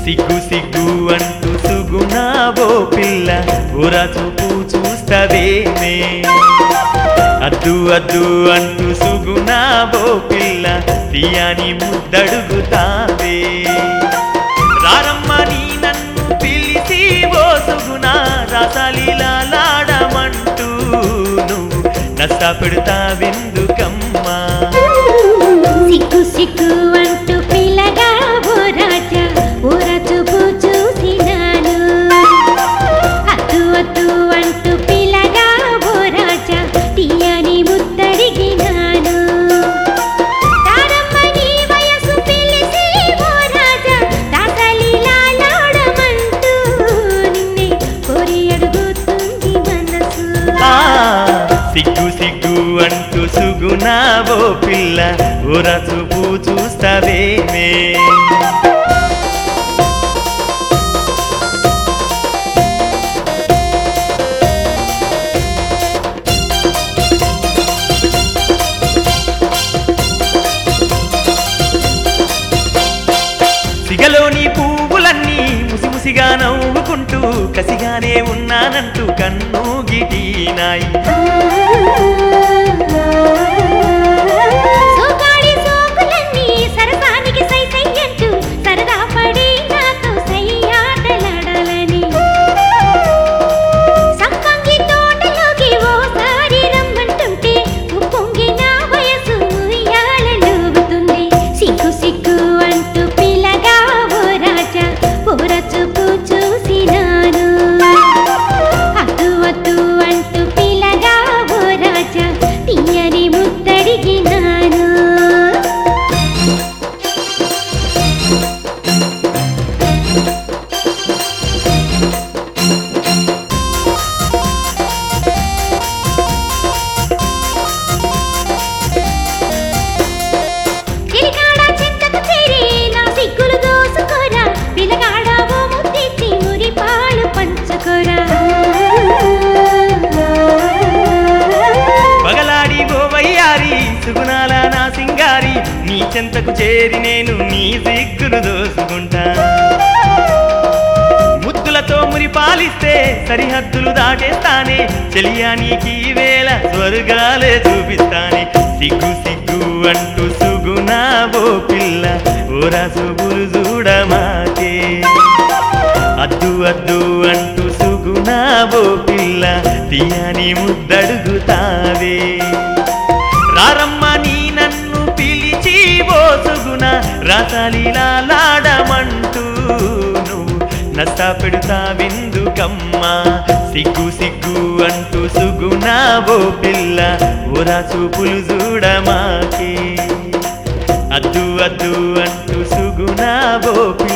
సిగ్గు సిగ్గు అంటూ సుగుణావో పిల్ల ఊర చూపు చూస్తవేమే అద్దు అద్దు అంటూ సుగుణావో పిల్ల తీయని ముద్దడుగుతావే రారమ్మని నన్ను పిలిచి ఓ సుగుణ రసలీలాడమంటూ నువ్వు నష్టపెడతావెందుకమ్మా సిగ్గు సిగ్గు అంటూ పిల్లగా ఓ రాజా ఊర చూపు చూసినాను అద్దు అద్దు అంటూ పిల్లగా ఓ రాజా తీయని ముద్దడిగినాను తారమ్మని వయసు పిలిచి ఓ రాజా దాసలీలాడమంటూ నిన్నే కోరి అడుగుతుంది మనసు ఆ, సిగ్గు సిగ్గు అంటూ సుగుణావో పిల్ల ఊర చూపు చూస్తావేమే సిగలోని పువ్వులన్నీ ముసిముసిగా నవ్వుకుంటూ కసిగానే ఉన్నానంటూ కన్ను గిటీనాయి సోగాడి సోకులన్నీ సరసానికి సై సై అంటూ సరదా పడి నాతో సై ఆటలాడాలని సంపంగి తోటలోకి ఓసారి రమ్మంటుంటే ఉప్పొంగి నా వయసు ఉయ్యాలలూగుతుంది సిగ్గు సిగ్గు అంటూ పిల్లగా ఓ రాజా పూర చూపు చూసినాను అద్దు అద్దు అంటూ పిల్లగా ఓ రాజా తీయని ముద్దడిగినాను చిరికాడ చెంతకు చేరి నా సిగ్గులు దోసుకోరా పిల్లగాడ ఓ ముద్దిచ్చి మురి పాలు పంచుకోరా పగలాడి గోవయ్యారి సుగుణాల నా సింగారి నీ చెంతకు చేరి నేను నీ సిగ్గును దోసుకుంటా ముద్దులతో మురి పాలిస్తే సరిహద్దులు దాటేస్తానే చెలియా నీకీ వేళ స్వర్గాలే చూపిస్తానే సిగ్గు సిగ్గు అంటూ సుగుణావో పిల్ల ఓరా సుగులు చూడమాకే అద్దు అద్దు అంటూ సుగుణావో పిల్ల తీయని ముద్దడుగుతావే రారమ్మ నీ నన్ను పిలిచి ఓ సుగుణ రసలీలాడమంటూ నువ్వు నష్టపెడతావెందుకమ్మా సిగ్గు సిగ్గు అంటూ సుగుణావో పిల్ల ఊరా చూపులు చూడమాకే అద్దు అద్దు అంటూ సుగుణావో పిల్ల